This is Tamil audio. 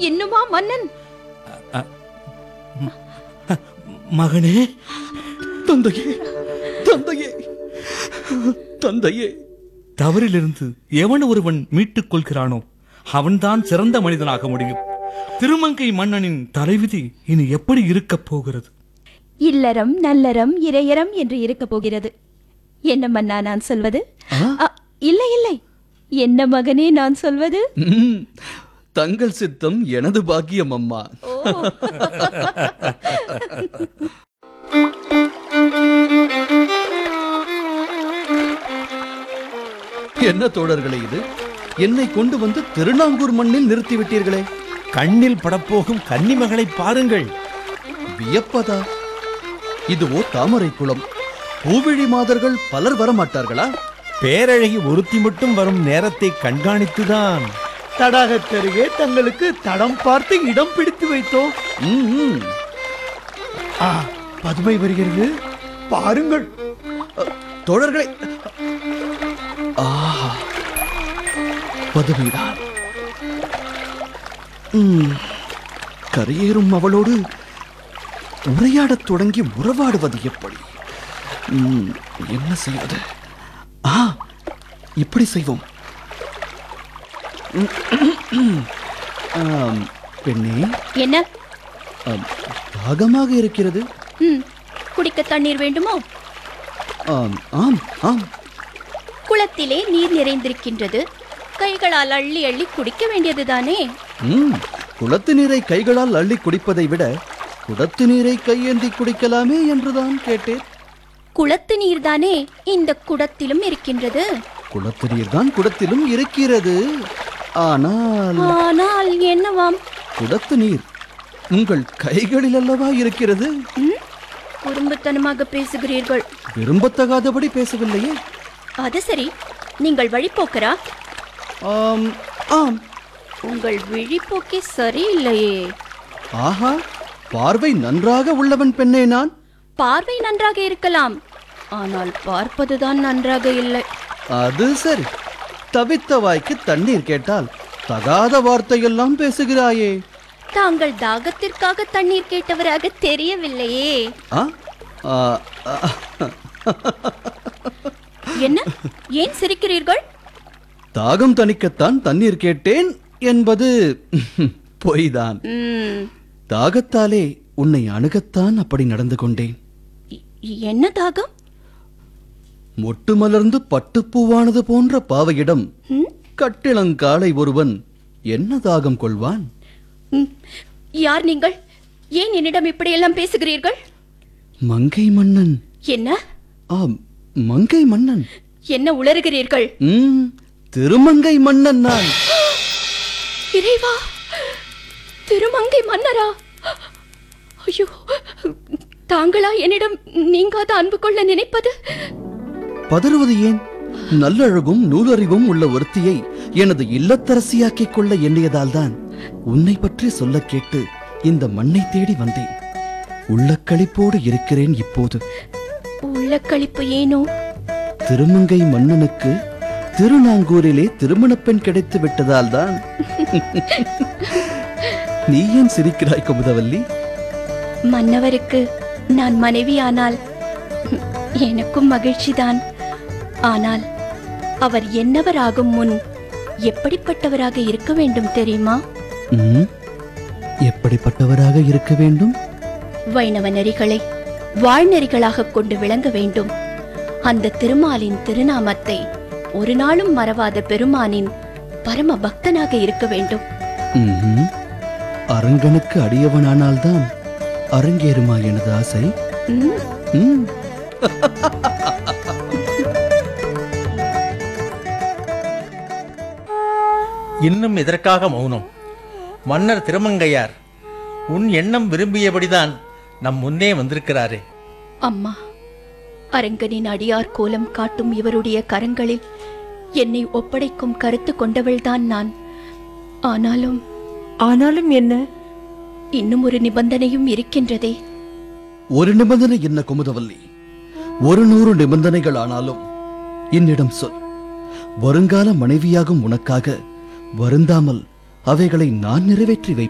இன்னுமா மன்னன் மகனே தந்தையே தந்தையே தந்தையே தவறிலிருந்து எவன் ஒருவன் மீட்டுக் கொள்கிறானோ அவன்தான் சிறந்த மனிதனாக முடியும் திருமங்கை மன்னனின் தலைவிதி இனி எப்படி இருக்கப் போகிறது இல்லறம் நல்லறம் இறையறம் என்று இருக்க போகிறது என்ன மன்னா நான் சொல்வது அ, இல்லை இல்லை என்ன மகனே நான் சொல்வது ம், தங்கள் சித்தம் எனது பாக்கியம் அம்மா என்ன தோழர்களே இது என்னை கொண்டு வந்து திருநாங்கூர் மண்ணில் நிறுத்திவிட்டீர்களே கண்ணில் படப்போகும் கன்னிமகளை பாருங்கள் வியப்பதா இதுவோ தாமரை குளம் பூவிழி மாதர்கள் பலர் வரமாட்டார்களா பேரழகி ஒருத்தி மட்டும் வரும் நேரத்தை கண்காணித்துதான் தடாகத்தருகே தங்களுக்கு தடம் பார்த்து இடம் பிடித்து வைத்தோம் ம், ம். ஆ, பதுமை வருகிறது பாருங்கள் தோழர்களே ஆஹா பதுமைதான் ம், கரையேறும் அவளோடு உரையாடத் தொடங்கி உறவாடுவது எப்படி ம், என்ன செய்வது ஆ இப்படி செய்வோம் ம், ஆம், பெண்ணே என்ன ஆம், தாகமாக இருக்கிறது ம், குடிக்க தண்ணீர் வேண்டுமோ ஆம் ஆம் ஆம் குளத்திலே நீர் நிறைந்திருக்கின்றது கைகளால் அள்ளி அள்ளி குடிக்க வேண்டியதுதானே ம் குளத்து நீரை கைகளால் அள்ளி குடிப்பதை விட குடத்து நீரை கையேந்தி குடிக்கலாமே என்றுதான் கேட்டேன் குளத்து நீர்தானே இந்த குடத்திலும் இருக்கின்றது குளத்து நீர்தான் குடத்திலும் இருக்கிறது ஆனால் ஆனால் என்னவாம் குடத்து நீர் உங்கள் கைகளில் அல்லவா இருக்கிறது ம்? குறும்புத்தனமாக பேசுகிறீர்கள் விரும்பத்தகாதபடி பேசவில்லையே அது சரி நீங்கள் வழிப்போக்கரா ஆம் ஆம் உங்கள் விழிப்போக்கே சரியில்லையே ஆஹா பார்வை நன்றாக உள்ளவன் பெண்ணே நான் பார்வை நன்றாக இருக்கலாம் ஆனால் பார்ப்பதுதான் நன்றாக இல்லை அது சரி தவித்த வாய்க்கு தண்ணீர் கேட்டால் தகாத வார்த்தையெல்லாம் பேசுகிறாயே தாங்கள் தாகத்திற்காக தண்ணீர் கேட்டவராக தெரியவில்லையே ஆ ஆ, ஆ, என்ன ஏன் சிரிக்கிறீர்கள் தாகம் தணிக்கத்தான் தண்ணீர் கேட்டேன் என்பது பொய்தான் ம், தாகத்தாலே உன்னை அணுகத்தான் அப்படி நடந்து கொண்டேன் இ- என்ன தாகம் மொட்டு மலர்ந்து பட்டுப்பூவானது போன்ற பாவையிடம் ம்? கட்டிளங்காலை ஒருவன் என்ன தாகம் கொள்வான் ம். யார் நீங்கள் ஏன் என்னிடம் இப்படியெல்லாம் பேசுகிறீர்கள் மங்கை மன்னன் என்ன ஆம் மங்கை மன்னன் என்ன உளறுகிறீர்கள் ம் திருமங்கை மன்னன் நான் இறைவா திருமங்கை மன்னரா ஐயோ தாங்களா என்னிடம் நீங்காத அன்பு கொள்ள நினைப்பது பதறுவது ஏன் நல்லழகும் நூலறிவும் உள்ள ஒருத்தியை எனது இல்லத்தரசியாக்கிக் கொள்ள எண்ணியதால்தான் உன்னை பற்றி சொல்லக் கேட்டு இந்த மண்ணை தேடி வந்தேன் உள்ளக்களிப்போடு இருக்கிறேன் இப்போது உள்ள களிப்பு ஏனோ திருமங்கை மன்னனுக்கு திருநாங்கூரிலே திருமணப் பெண் கிடைத்து விட்டதால்தான் நீ ஏன் சிரிக்கிறாய் குமுதவல்லி மன்னவருக்கு நான் மனைவியானால் எனக்கும் மகிழ்ச்சிதான் ஆனால் அவர் என்னவராகும் முன் எப்படிப்பட்டவராக இருக்க வேண்டும் தெரியுமா ம், எப்படிப்பட்டவராக இருக்க வேண்டும் வைணவ நெறிகளை வாழ்நெறிகளாக கொண்டு விளங்க வேண்டும் அந்த திருமாலின் திருநாமத்தை ஒரு நாளும் மறவாத பெருமானின் பரம பக்தனாக இருக்க வேண்டும் ம்ஹும். அரங்கனுக்கு அடியவனானால்தான் அரங்கேறுமா எனது ஆசை ம், ம், இன்னும் இதற்காக மௌனம் மன்னர் திருமங்கையார் உன் எண்ணம் விரும்பியபடிதான் நம் முன்னே வந்திருக்கிறாரே அம்மா அரங்கனின் அடியார் கோலம் காட்டும் இவருடைய கரங்களில் என்னை ஒப்படைக்கும் கருத்து கொண்டவள்தான் நான் ஆனாலும் ஆனாலும் என்ன இன்னும் ஒரு நிபந்தனையும் இருக்கின்றதே ஒரு நிபந்தனை என்ன குமுதவல்லி ஒரு நூறு நிபந்தனைகள் ஆனாலும் என்னிடம் சொல் வருங்கால மனைவியாகும் உனக்காக வருந்தாமல் அவைகளை நான் நிறைவேற்றி வைப்பேன்